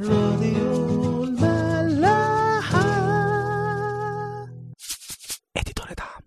راديو الملاحة اديتور دعم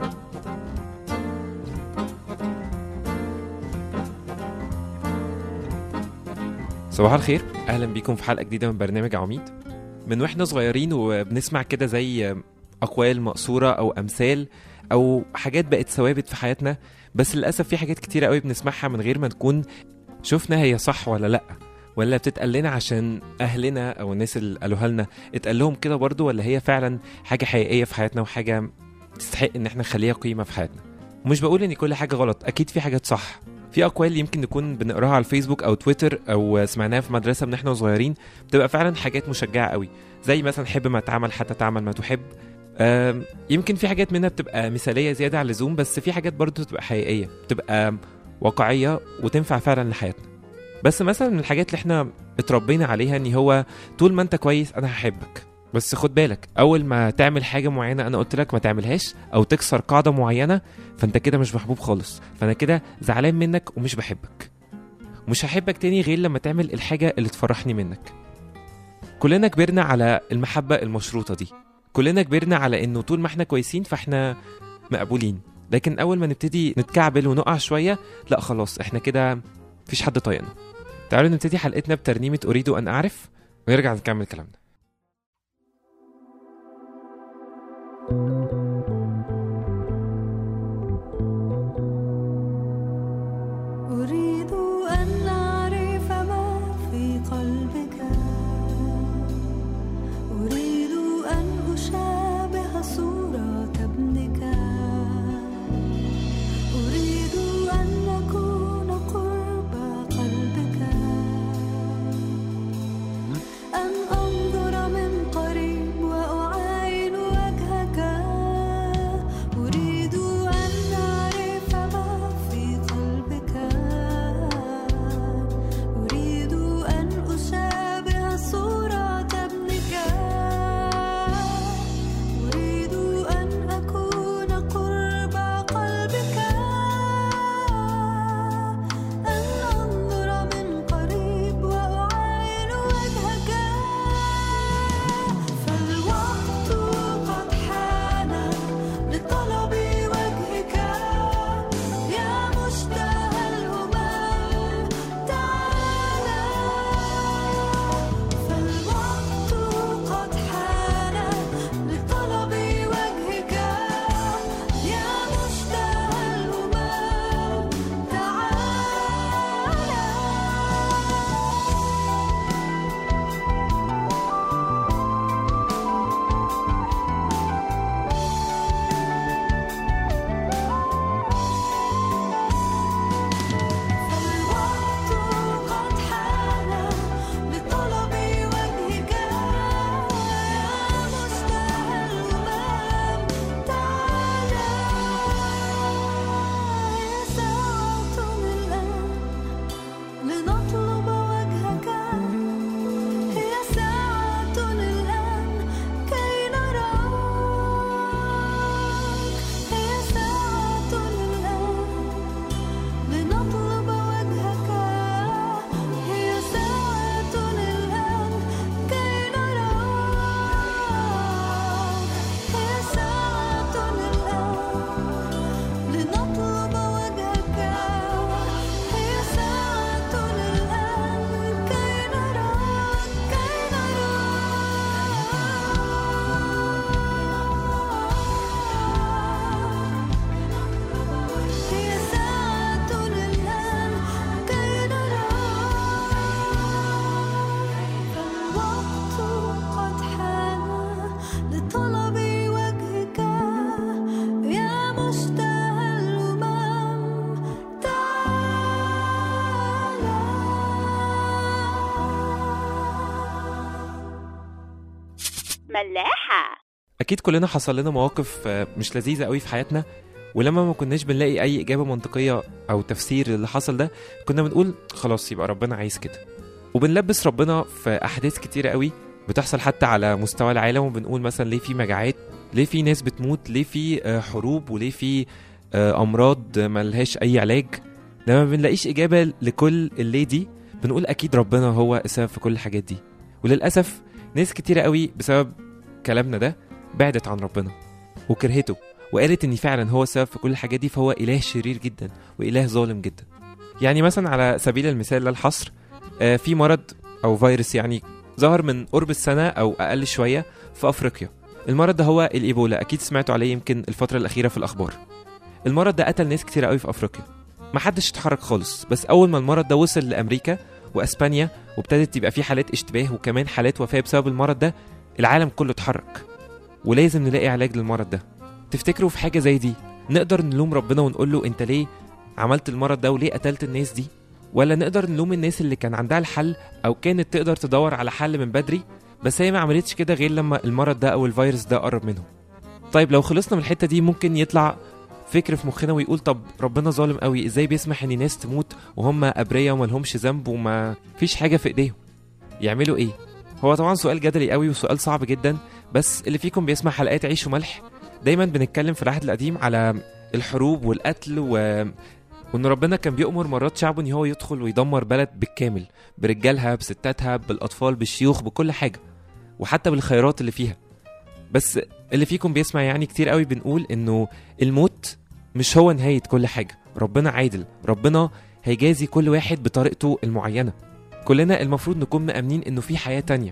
صباح الخير اهلا بيكم في حلقه جديده من برنامج عميد من واحنا صغيرين وبنسمع كده زي اقوال مقصوره او امثال او حاجات بقت ثوابت في حياتنا بس للاسف في حاجات كتيره قوي بنسمعها من غير ما نكون شفنا هي صح ولا لا ولا بتتقال لنا عشان اهلنا او الناس اللي قالوها لنا اتقال لهم كده برضو ولا هي فعلا حاجه حقيقيه في حياتنا وحاجه تستحق ان احنا نخليها قيمه في حياتنا ومش بقول ان كل حاجه غلط اكيد في حاجات صح في اقوال يمكن نكون بنقراها على الفيسبوك او تويتر او سمعناها في مدرسه من احنا صغيرين بتبقى فعلا حاجات مشجعه قوي زي مثلا حب ما تعمل حتى تعمل ما تحب آم، يمكن في حاجات منها بتبقى مثاليه زياده عن اللزوم بس في حاجات برضو بتبقى حقيقيه بتبقى واقعيه وتنفع فعلا لحياتنا بس مثلا من الحاجات اللي احنا اتربينا عليها ان هو طول ما انت كويس انا هحبك بس خد بالك اول ما تعمل حاجه معينه انا قلت لك ما تعملهاش او تكسر قاعده معينه فانت كده مش محبوب خالص فانا كده زعلان منك ومش بحبك ومش هحبك تاني غير لما تعمل الحاجه اللي تفرحني منك كلنا كبرنا على المحبه المشروطه دي كلنا كبرنا على انه طول ما احنا كويسين فاحنا مقبولين لكن اول ما نبتدي نتكعبل ونقع شويه لا خلاص احنا كده مفيش حد طايقنا تعالوا نبتدي حلقتنا بترنيمه اريد ان اعرف ونرجع نكمل كلامنا أريد أن أعرف ما في قلبك أريد أن أشابه صورة ابنك أريد أن أكون قرب قلبك أن أنظر من قريب وأعاين وجهك أريد أن أعرف ما في قلبك أريد أن أشابه صورة ابنك أريد أن أكون قرب قلبك أن أنظر من قريب وأعاين وجهك فالوقت قد حان لطلب وجهك يا مشتهى الهمام تعالى فالوقت قد حان لطلب وجهك يا مشتهى الهمام تعالى فالوقت قد حان لطلب وجهك يا مشتهى الهمام تعالى يا ساعة الآن لنطلب وجهك هي ساعة الآن كي نراك هي ساعة الآن لنطلب وجهك هي ساعة الآن كي نراك هي ساعة الآن لنطلب وجهك هي ساعة الآن كي نراك كي نراك هي ساعة الآن كي نراك فالوقت قد حان لطلب وجهك يا مشتهى الأمم تعالى ملاحة اكيد كلنا حصل لنا مواقف آه، مش لذيذه قوي في حياتنا ولما ما كناش بنلاقي اي اجابه منطقيه او تفسير للي حصل ده كنا بنقول خلاص يبقى ربنا عايز كده وبنلبس ربنا في احداث كتيره قوي بتحصل حتى على مستوى العالم وبنقول مثلا ليه في مجاعات ليه في ناس بتموت ليه في آه، حروب وليه في آه، امراض ملهاش اي علاج لما بنلاقيش اجابه لكل اللي دي بنقول اكيد ربنا هو السبب في كل الحاجات دي وللاسف ناس كتيره قوي بسبب كلامنا ده بعدت عن ربنا وكرهته وقالت ان فعلا هو السبب في كل الحاجات دي فهو اله شرير جدا واله ظالم جدا يعني مثلا على سبيل المثال للحصر آه، في مرض او فيروس يعني ظهر من قرب السنه او اقل شويه في افريقيا المرض ده هو الايبولا اكيد سمعتوا عليه يمكن الفتره الاخيره في الاخبار المرض ده قتل ناس كتير قوي في افريقيا محدش اتحرك خالص بس اول ما المرض ده وصل لامريكا واسبانيا وابتدت يبقى في حالات اشتباه وكمان حالات وفاه بسبب المرض ده العالم كله اتحرك ولازم نلاقي علاج للمرض ده تفتكروا في حاجه زي دي نقدر نلوم ربنا ونقول له انت ليه عملت المرض ده وليه قتلت الناس دي ولا نقدر نلوم الناس اللي كان عندها الحل او كانت تقدر تدور على حل من بدري بس هي ما عملتش كده غير لما المرض ده او الفيروس ده قرب منهم طيب لو خلصنا من الحته دي ممكن يطلع فكر في مخنا ويقول طب ربنا ظالم قوي ازاي بيسمح ان ناس تموت وهم ابرياء وما لهمش ذنب وما فيش حاجه في ايديهم يعملوا ايه هو طبعا سؤال جدلي قوي وسؤال صعب جدا بس اللي فيكم بيسمع حلقات عيش وملح دايما بنتكلم في العهد القديم على الحروب والقتل و... وان ربنا كان بيأمر مرات شعبه ان هو يدخل ويدمر بلد بالكامل برجالها بستاتها بالاطفال بالشيوخ بكل حاجه وحتى بالخيرات اللي فيها بس اللي فيكم بيسمع يعني كتير قوي بنقول انه الموت مش هو نهايه كل حاجه ربنا عادل ربنا هيجازي كل واحد بطريقته المعينه كلنا المفروض نكون مأمنين انه في حياه تانية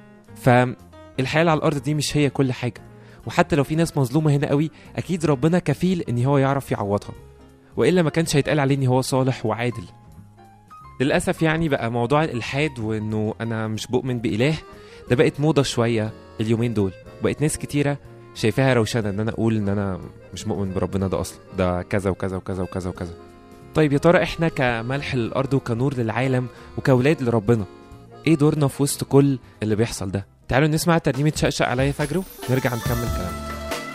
فالحياه اللي على الارض دي مش هي كل حاجه وحتى لو في ناس مظلومه هنا قوي اكيد ربنا كفيل ان هو يعرف يعوضها والا ما كانش هيتقال عليه ان هو صالح وعادل للاسف يعني بقى موضوع الالحاد وانه انا مش بؤمن باله ده بقت موضه شويه اليومين دول بقت ناس كتيره شايفاها روشنه ان انا اقول ان انا مش مؤمن بربنا ده اصلا ده كذا وكذا وكذا وكذا وكذا طيب يا ترى احنا كملح للارض وكنور للعالم وكاولاد لربنا ايه دورنا في وسط كل اللي بيحصل ده تعالوا نسمع ترنيمه شقشق عليا فجره نرجع نكمل كلامنا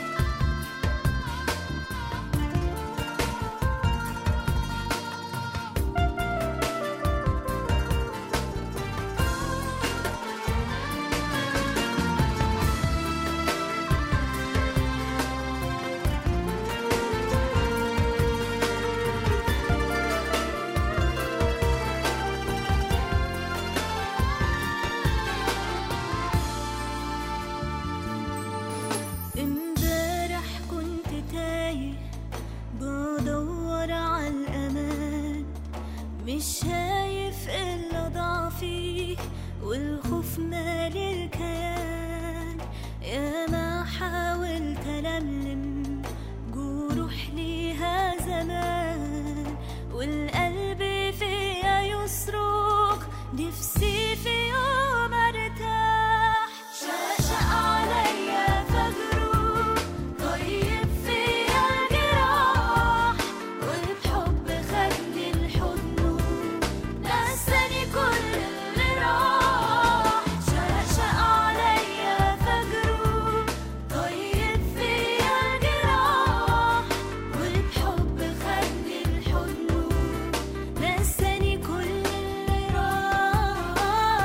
امبارح كنت تايه بدور على الأمان مش شايف إلا ضعفي والخوف مالي الكيان يا ما حاولت ألملم جروح ليها زمان والقلب فيا يصرخ نفسي في يوم ارتاح شقشق عليا فجره طيب فيا الجراح وبحب خدني لحضنه نساني كل اللي راح شقشق عليا فجره طيب فيا الجراح وبحب خدني لحضنه نساني كل اللي راح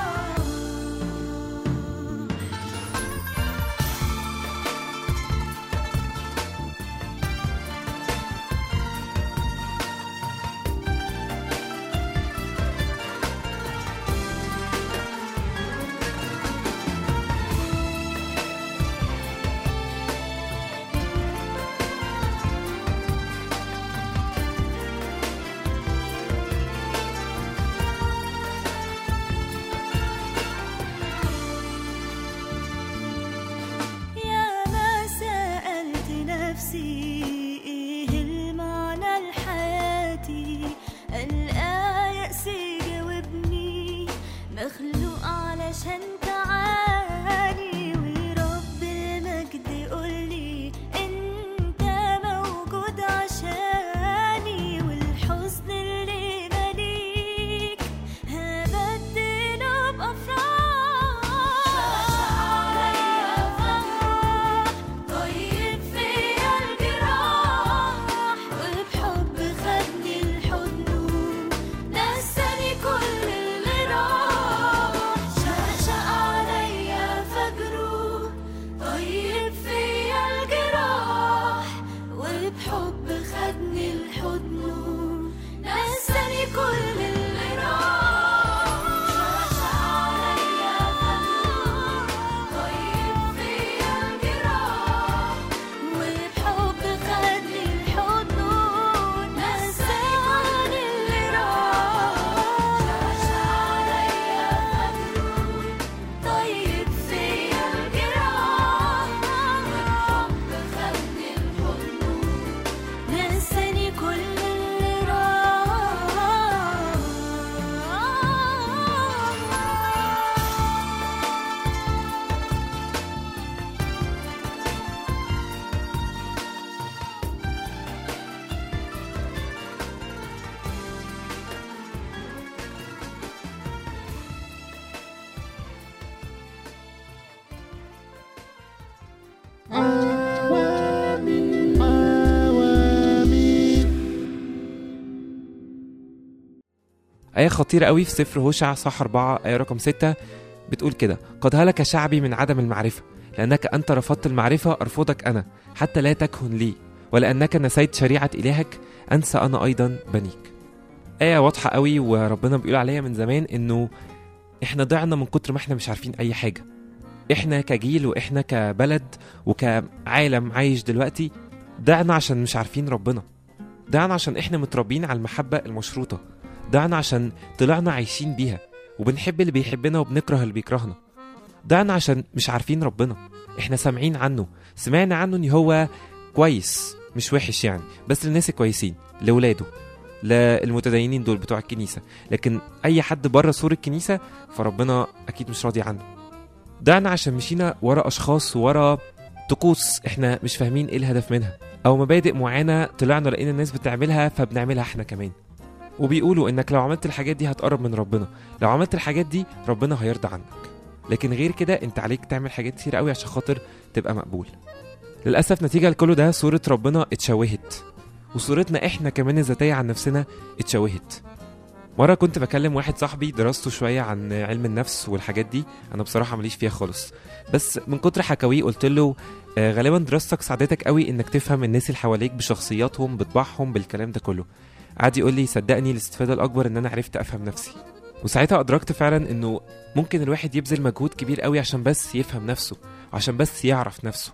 يا ما سألت نفسي إيه المعنى لحياتي ألقى يأسي جاوبني مخلوق علشان تعاني ورب المجد يقولي أنت موجود عشاني والحزن اللي مليك هبدله بأفراح طيب فيا الجراح وبحب خدني لحضنه نساني كل اللي راح شقشق آية خطيرة قوي في سفر هوشع صح 4 آية رقم 6 بتقول كده قد هلك شعبي من عدم المعرفة لأنك أنت رفضت المعرفة أرفضك أنا حتى لا تكهن لي ولأنك نسيت شريعة إلهك أنسى أنا أيضا بنيك آية واضحة قوي وربنا بيقول عليها من زمان إنه إحنا ضعنا من كتر ما إحنا مش عارفين أي حاجة إحنا كجيل وإحنا كبلد وكعالم عايش دلوقتي ضعنا عشان مش عارفين ربنا ضعنا عشان إحنا متربيين على المحبة المشروطة ضعنا عشان طلعنا عايشين بيها وبنحب اللي بيحبنا وبنكره اللي بيكرهنا ضعنا عشان مش عارفين ربنا احنا سامعين عنه سمعنا عنه ان هو كويس مش وحش يعني بس للناس الكويسين لاولاده للمتدينين دول بتوع الكنيسه لكن اي حد بره سور الكنيسه فربنا اكيد مش راضي عنه ضعنا عشان مشينا ورا اشخاص ورا طقوس احنا مش فاهمين ايه الهدف منها او مبادئ معينه طلعنا لقينا الناس بتعملها فبنعملها احنا كمان وبيقولوا انك لو عملت الحاجات دي هتقرب من ربنا لو عملت الحاجات دي ربنا هيرضى عنك لكن غير كده انت عليك تعمل حاجات كتير قوي عشان خاطر تبقى مقبول للاسف نتيجه لكل ده صوره ربنا اتشوهت وصورتنا احنا كمان الذاتيه عن نفسنا اتشوهت مره كنت بكلم واحد صاحبي دراسته شويه عن علم النفس والحاجات دي انا بصراحه ماليش فيها خالص بس من كتر حكاويه قلت له آه، غالبا دراستك ساعدتك قوي انك تفهم الناس اللي حواليك بشخصياتهم بطباعهم بالكلام ده كله قعد يقول لي صدقني الاستفاده الاكبر ان انا عرفت افهم نفسي وساعتها ادركت فعلا انه ممكن الواحد يبذل مجهود كبير قوي عشان بس يفهم نفسه وعشان بس يعرف نفسه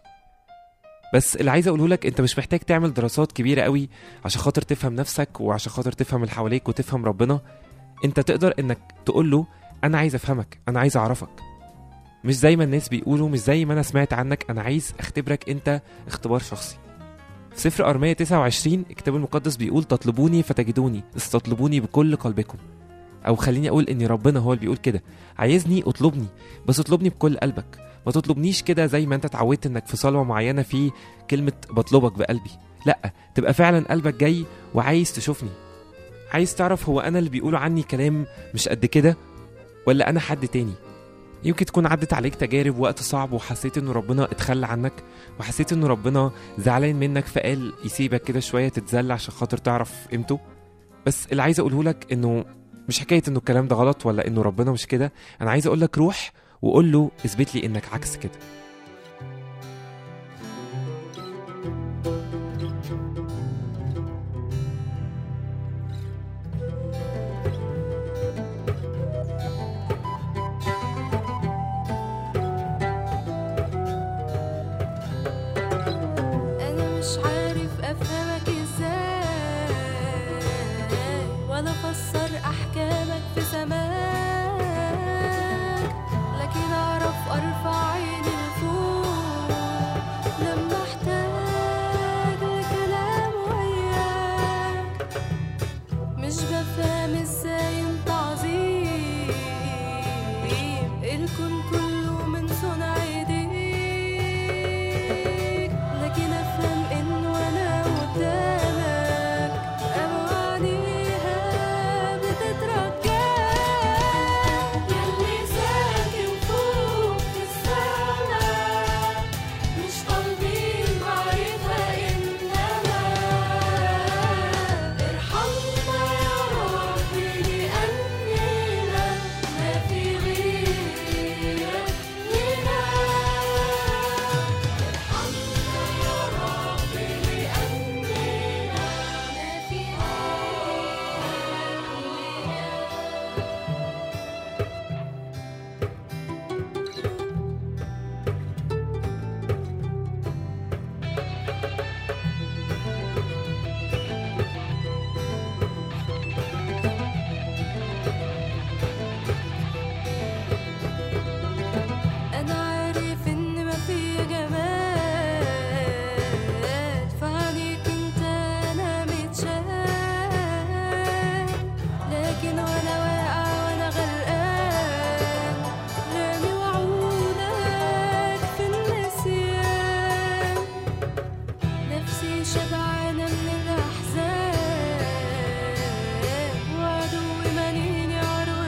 بس اللي عايز اقوله لك انت مش محتاج تعمل دراسات كبيره قوي عشان خاطر تفهم نفسك وعشان خاطر تفهم اللي حواليك وتفهم ربنا انت تقدر انك تقول له انا عايز افهمك انا عايز اعرفك مش زي ما الناس بيقولوا مش زي ما انا سمعت عنك انا عايز اختبرك انت اختبار شخصي في سفر أرمية 29 الكتاب المقدس بيقول تطلبوني فتجدوني استطلبوني بكل قلبكم أو خليني أقول إن ربنا هو اللي بيقول كده عايزني اطلبني بس اطلبني بكل قلبك ما تطلبنيش كده زي ما انت اتعودت انك في صلوة معينة في كلمة بطلبك بقلبي لا تبقى فعلا قلبك جاي وعايز تشوفني عايز تعرف هو انا اللي بيقولوا عني كلام مش قد كده ولا انا حد تاني يمكن تكون عدت عليك تجارب وقت صعب وحسيت ان ربنا اتخلى عنك وحسيت ان ربنا زعلان منك فقال يسيبك كده شويه تتذل عشان خاطر تعرف قيمته بس اللي عايز اقوله لك انه مش حكايه انه الكلام ده غلط ولا انه ربنا مش كده انا عايز اقول لك روح وقول له اثبت لي انك عكس كده أنا مش عارف أفهمك إزاي ولا أفسر أحكامك في سماك لكن أعرف أرفع عيني لفوق لما أحتاج لكلام وياك مش بفهم إزاي أنت عظيم الكون كله من صنع إيديك لكن افهم انه انا قدامك اوانيها بتترجاك يلي ساكن فوق في السماء مش طالبين معرفة إنما ارحمنا يا رب لأننا ما في غيرك لنا ارحمنا يا رب لأننا ما في غيرك لنا أنا عارف إن ما في جمال فعليك أنت أنا متشال لكن وأنا واقع وأنا غرقان رامي وعودك في النسيان نفسي شبعانة من الأحزان وعدوي ماليني عرو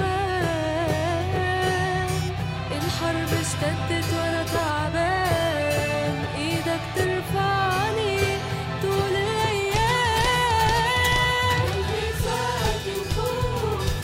هوان الحرب اشتدت وانا تعبان ايدك ترفعني طول الايام اللي ساكن فوق في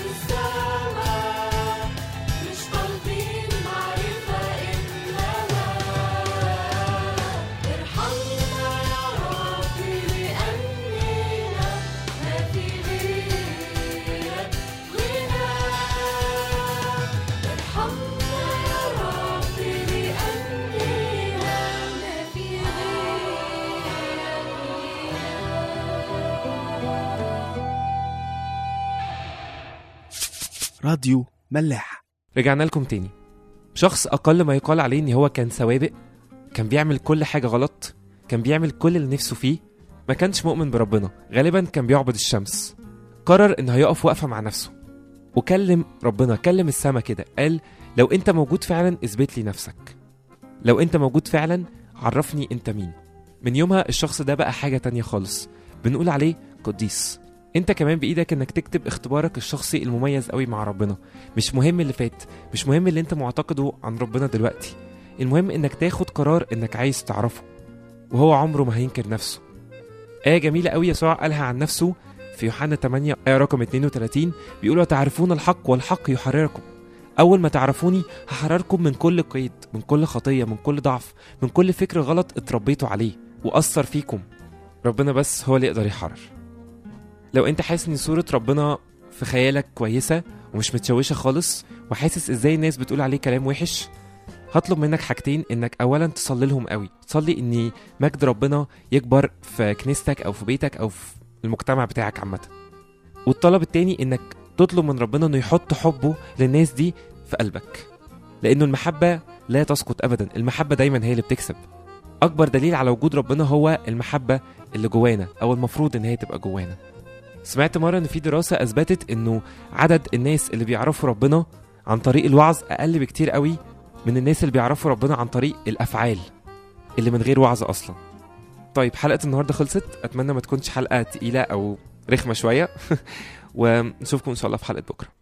راديو ملاح رجعنا لكم تاني شخص أقل ما يقال عليه إن هو كان سوابق كان بيعمل كل حاجة غلط كان بيعمل كل اللي نفسه فيه ما كانش مؤمن بربنا غالبا كان بيعبد الشمس قرر إنه هيقف وقفة مع نفسه وكلم ربنا كلم السما كده قال لو أنت موجود فعلا اثبت لي نفسك لو أنت موجود فعلا عرفني أنت مين من يومها الشخص ده بقى حاجة تانية خالص بنقول عليه قديس انت كمان بايدك انك تكتب اختبارك الشخصي المميز قوي مع ربنا مش مهم اللي فات مش مهم اللي انت معتقده عن ربنا دلوقتي المهم انك تاخد قرار انك عايز تعرفه وهو عمره ما هينكر نفسه آية جميلة قوي يسوع قالها عن نفسه في يوحنا 8 آية رقم 32 بيقول تعرفون الحق والحق يحرركم أول ما تعرفوني هحرركم من كل قيد من كل خطية من كل ضعف من كل فكر غلط اتربيتوا عليه وأثر فيكم ربنا بس هو اللي يقدر يحرر لو انت حاسس ان صورة ربنا في خيالك كويسة ومش متشوشة خالص وحاسس ازاي الناس بتقول عليه كلام وحش هطلب منك حاجتين انك اولا تصلي لهم قوي تصلي ان مجد ربنا يكبر في كنيستك او في بيتك او في المجتمع بتاعك عامة والطلب التاني انك تطلب من ربنا انه يحط حبه للناس دي في قلبك لانه المحبة لا تسقط ابدا المحبة دايما هي اللي بتكسب اكبر دليل على وجود ربنا هو المحبة اللي جوانا او المفروض ان هي تبقى جوانا سمعت مرة إن في دراسة أثبتت إنه عدد الناس اللي بيعرفوا ربنا عن طريق الوعظ أقل بكتير قوي من الناس اللي بيعرفوا ربنا عن طريق الأفعال اللي من غير وعظ أصلا طيب حلقة النهاردة خلصت أتمنى ما تكونش حلقة تقيلة أو رخمة شوية ونشوفكم إن شاء الله في حلقة بكرة